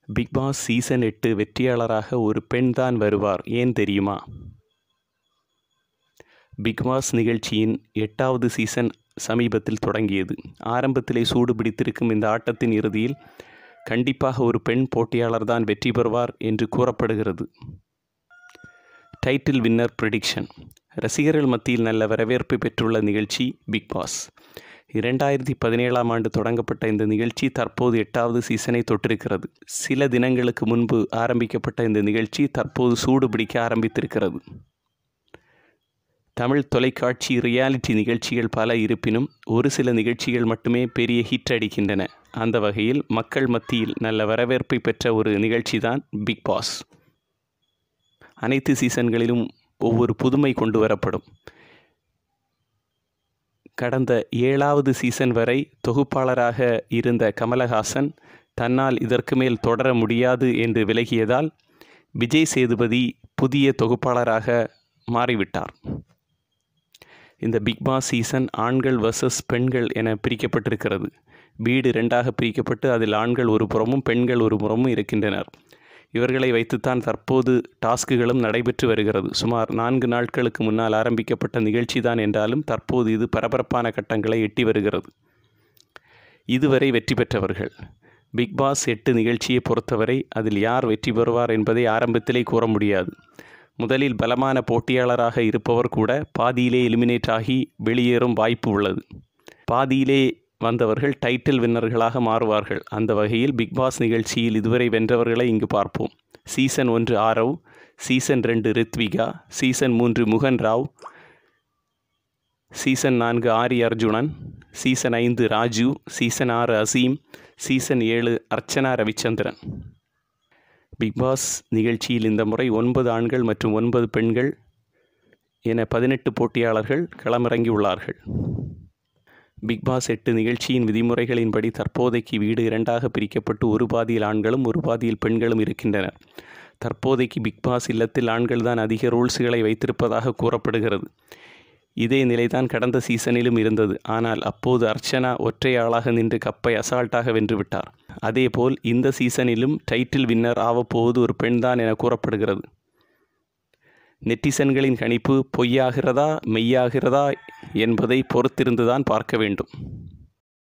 big Boss season எட்டு வெற்றியாளராக ஒரு பெண் தான் வருவார் ஏன் தெரியுமா பிக் பாஸ் நிகழ்ச்சியின் எட்டாவது சீசன் சமீபத்தில் தொடங்கியது ஆரம்பத்திலே சூடு பிடித்திருக்கும் இந்த ஆட்டத்தின் இறுதியில் கண்டிப்பாக ஒரு பெண் போட்டியாளர் தான் வெற்றி பெறுவார் என்று கூறப்படுகிறது டைட்டில் வின்னர் ப்ரிடிக்ஷன் ரசிகர்கள் மத்தியில் நல்ல வரவேற்பு பெற்றுள்ள நிகழ்ச்சி பிக் பாஸ் இரண்டாயிரத்தி பதினேழாம் ஆண்டு தொடங்கப்பட்ட இந்த நிகழ்ச்சி தற்போது எட்டாவது சீசனை தொட்டிருக்கிறது சில தினங்களுக்கு முன்பு ஆரம்பிக்கப்பட்ட இந்த நிகழ்ச்சி தற்போது சூடு பிடிக்க ஆரம்பித்திருக்கிறது தமிழ் தொலைக்காட்சி ரியாலிட்டி நிகழ்ச்சிகள் பல இருப்பினும் ஒரு சில நிகழ்ச்சிகள் மட்டுமே பெரிய ஹிட் அடிக்கின்றன அந்த வகையில் மக்கள் மத்தியில் நல்ல வரவேற்பை பெற்ற ஒரு நிகழ்ச்சி தான் பிக் பாஸ் அனைத்து சீசன்களிலும் ஒவ்வொரு புதுமை கொண்டு வரப்படும் கடந்த ஏழாவது சீசன் வரை தொகுப்பாளராக இருந்த கமலஹாசன் தன்னால் இதற்கு மேல் தொடர முடியாது என்று விலகியதால் விஜய் சேதுபதி புதிய தொகுப்பாளராக மாறிவிட்டார் இந்த பிக் பாஸ் சீசன் ஆண்கள் வர்சஸ் பெண்கள் என பிரிக்கப்பட்டிருக்கிறது வீடு ரெண்டாக பிரிக்கப்பட்டு அதில் ஆண்கள் ஒரு புறமும் பெண்கள் ஒரு புறமும் இருக்கின்றனர் இவர்களை வைத்துத்தான் தற்போது டாஸ்க்குகளும் நடைபெற்று வருகிறது சுமார் நான்கு நாட்களுக்கு முன்னால் ஆரம்பிக்கப்பட்ட நிகழ்ச்சி தான் என்றாலும் தற்போது இது பரபரப்பான கட்டங்களை எட்டி வருகிறது இதுவரை வெற்றி பெற்றவர்கள் பிக் பாஸ் எட்டு நிகழ்ச்சியை பொறுத்தவரை அதில் யார் வெற்றி பெறுவார் என்பதை ஆரம்பத்திலே கூற முடியாது முதலில் பலமான போட்டியாளராக இருப்பவர் கூட பாதியிலே எலிமினேட் ஆகி வெளியேறும் வாய்ப்பு உள்ளது பாதியிலே வந்தவர்கள் டைட்டில் வின்னர்களாக மாறுவார்கள் அந்த வகையில் பிக் பாஸ் நிகழ்ச்சியில் இதுவரை வென்றவர்களை இங்கு பார்ப்போம் சீசன் ஒன்று ஆரவ் சீசன் ரெண்டு ரித்விகா சீசன் மூன்று முகன் ராவ் சீசன் நான்கு ஆரி அர்ஜுனன் சீசன் ஐந்து ராஜு சீசன் ஆறு அசீம் சீசன் ஏழு அர்ச்சனா ரவிச்சந்திரன் பிக் பாஸ் நிகழ்ச்சியில் இந்த முறை ஒன்பது ஆண்கள் மற்றும் ஒன்பது பெண்கள் என பதினெட்டு போட்டியாளர்கள் களமிறங்கியுள்ளார்கள் பிக் பாஸ் எட்டு நிகழ்ச்சியின் விதிமுறைகளின்படி தற்போதைக்கு வீடு இரண்டாக பிரிக்கப்பட்டு ஒரு பாதியில் ஆண்களும் ஒரு பாதியில் பெண்களும் இருக்கின்றனர் தற்போதைக்கு பிக் பாஸ் இல்லத்தில் ஆண்கள் தான் அதிக ரூல்ஸுகளை வைத்திருப்பதாக கூறப்படுகிறது இதே நிலைதான் கடந்த சீசனிலும் இருந்தது ஆனால் அப்போது அர்ச்சனா ஒற்றை ஆளாக நின்று கப்பை அசால்ட்டாக வென்றுவிட்டார் அதேபோல் இந்த சீசனிலும் டைட்டில் வின்னர் ஆவப்போவது ஒரு பெண்தான் என கூறப்படுகிறது நெட்டிசன்களின் கணிப்பு பொய்யாகிறதா மெய்யாகிறதா என்பதை பொறுத்திருந்துதான் பார்க்க வேண்டும்